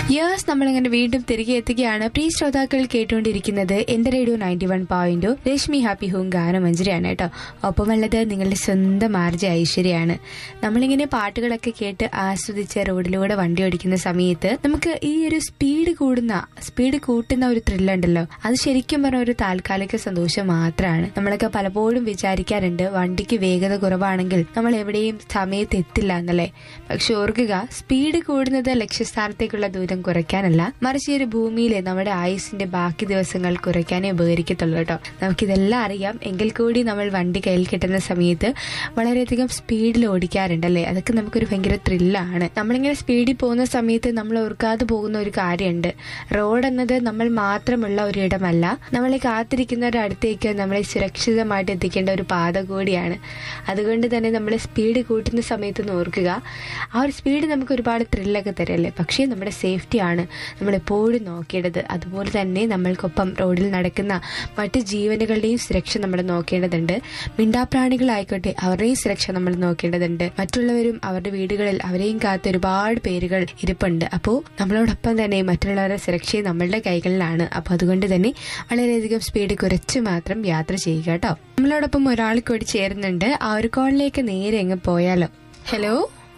Yours നമ്മളിങ്ങനെ വീണ്ടും തിരികെ എത്തുകയാണ് പ്രിയ ശ്രോതാക്കൾ കേട്ടുകൊണ്ടിരിക്കുന്നത് എന്റെ radio ninety one point Rashmi happy home ഗാനമഞ്ജരിയാണ് കേട്ടോ ഒപ്പമുള്ളത് നിങ്ങളുടെ സ്വന്തം ആർജ ഐശ്വര്യയാണ് നമ്മളിങ്ങനെ പാട്ടുകളൊക്കെ കേട്ട് ആസ്വദിച്ച് റോഡിലൂടെ വണ്ടി ഓടിക്കുന്ന സമയത്ത് നമുക്ക് ഈ ഒരു സ്പീഡ് കൂടുന്ന സ്പീഡ് കൂട്ടുന്ന ഒരു ത്രില്ലുണ്ടല്ലോ അത് ശരിക്കും പറഞ്ഞ ഒരു താൽക്കാലിക സന്തോഷം മാത്രമാണ് നമ്മളൊക്കെ പലപ്പോഴും വിചാരിക്കാറുണ്ട് വണ്ടിക്ക് വേഗത കുറവാണെങ്കിൽ നമ്മൾ എവിടെയും സമയത്ത് എത്തില്ല എന്നല്ലേ പക്ഷെ ഓർക്കുക സ്പീഡ് കൂടുന്നത് ലക്ഷ്യസ്ഥാനത്തേക്കുള്ള ദൂരം കുറയ്ക്കാനല്ല മറിച്ച് ഈ ഒരു ഭൂമിയിലെ നമ്മുടെ ആയുസിന്റെ ബാക്കി ദിവസങ്ങൾ കുറയ്ക്കാനേ ഉപകരിക്കത്തുള്ളൂ കേട്ടോ നമുക്കിതെല്ലാം അറിയാം എങ്കിൽ കൂടി നമ്മൾ വണ്ടി കയ്യിൽ കിട്ടുന്ന സമയത്ത് വളരെയധികം സ്പീഡിൽ ഓടിക്കാറുണ്ടല്ലേ അതൊക്കെ നമുക്കൊരു ഭയങ്കര ത്രില്ലാണ് നമ്മളിങ്ങനെ സ്പീഡിൽ പോകുന്ന സമയത്ത് നമ്മൾ ഓർക്കാതെ പോകുന്ന ഒരു കാര്യമുണ്ട് റോഡ് എന്നത് നമ്മൾ മാത്രമുള്ള ഒരു ഇടമല്ല നമ്മളെ കാത്തിരിക്കുന്നവരുടെ അടുത്തേക്ക് നമ്മളെ സുരക്ഷിതമായിട്ട് എത്തിക്കേണ്ട ഒരു പാത കൂടിയാണ് അതുകൊണ്ട് തന്നെ നമ്മൾ സ്പീഡ് കൂട്ടുന്ന സമയത്ത് ഒന്ന് ഓർക്കുക ആ ഒരു സ്പീഡ് നമുക്ക് ഒരുപാട് ത്രില്ലൊക്കെ തരല്ലേ പക്ഷേ നമ്മുടെ സേഫ്റ്റിയാണ് നമ്മൾ എപ്പോഴും നോക്കേണ്ടത് അതുപോലെ തന്നെ നമ്മൾക്കൊപ്പം റോഡിൽ നടക്കുന്ന മറ്റ് ജീവനുകളുടെയും സുരക്ഷ നമ്മൾ നോക്കേണ്ടതുണ്ട് മിണ്ടാപ്രാണികളായിക്കോട്ടെ അവരുടെയും സുരക്ഷ നമ്മൾ നോക്കേണ്ടതുണ്ട് മറ്റുള്ളവരും അവരുടെ വീടുകളിൽ അവരെയും കാത്ത് ഒരുപാട് പേരുകൾ ഇരിപ്പുണ്ട് അപ്പോൾ നമ്മളോടൊപ്പം തന്നെ മറ്റുള്ളവരുടെ സുരക്ഷയും നമ്മളുടെ കൈകളിലാണ് അപ്പോൾ അതുകൊണ്ട് തന്നെ വളരെയധികം സ്പീഡ് കുറച്ച് മാത്രം യാത്ര ചെയ്യുക കേട്ടോ നമ്മളോടൊപ്പം ഒരാൾ കൂടി ചേരുന്നുണ്ട് ആ ഒരു കോളിലേക്ക് നേരെ അങ്ങ് പോയാലോ ഹലോ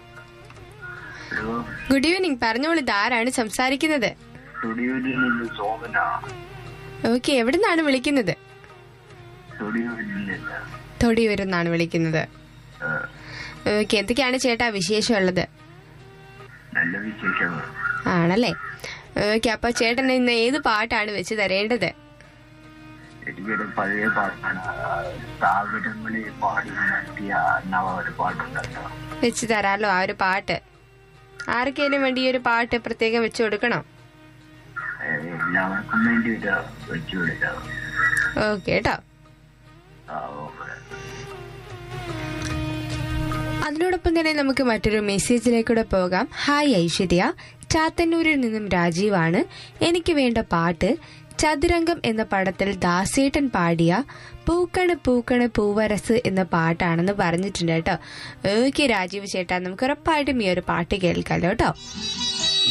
ഹലോ ഗുഡ് ഈവനിങ് പറഞ്ഞോളൂ ഇതാരാണ് സംസാരിക്കുന്നത് സ്റ്റുഡിയോയിൽ നിന്ന് സോമന ഓക്കെ എവിടെ നിന്നാണ് വിളിക്കുന്നത് സ്റ്റുഡിയോയിൽ നിന്നില്ല തൊടിയൂരിൽ നിന്നാണ് വിളിക്കുന്നത് ഓക്കെ എന്തൊക്കെയാണ് ചേട്ടാ വിശേഷമുള്ളത് നല്ല വിശേഷങ്ങൾ ആണല്ലേ ഓക്കെ അപ്പൊ ചേട്ടൻ ഇന്ന് ഏത് പാട്ടാണ് വെച്ച് തരേണ്ടത് എനിക്കൊരു പഴയ പാട്ടാണ് സ്ഥാപനങ്ങളിൽ പാടി നടത്തിയ നവ ഒരു പാട്ടുണ്ടല്ലോ വെച്ച് തരാലോ ആ ഒരു പാട്ട് ആർക്കേലും വേണ്ടി ഈ ഒരു പാട്ട് പ്രത്യേകം വെച്ച് കൊടുക്കണോ ഏഹ് എല്ലാവർക്കും വേണ്ടി ഒരു വെച്ചു കൊടുക്കാം ഓക്കെ കേട്ടോ ആ, ഓക്കെ. അതിനോടൊപ്പം തന്നെ നമുക്ക് മറ്റൊരു മെസ്സേജിലേക്കൂടെ പോകാം ഹായ് ഐശ്വര്യ ചാത്തന്നൂരിൽ നിന്നും രാജീവാണ് എനിക്ക് വേണ്ട പാട്ട് ചതുരംഗം എന്ന പടത്തിൽ ദാസേട്ടൻ പാടിയ പൂക്കണ് പൂക്കണ് പൂവരസ് എന്ന പാട്ടാണെന്ന് പറഞ്ഞിട്ടുണ്ട് കേട്ടോ ഓക്കെ രാജീവ് ചേട്ടാ നമുക്ക് ഉറപ്പായിട്ടും ഈ ഒരു പാട്ട് കേൾക്കാലോ കേട്ടോ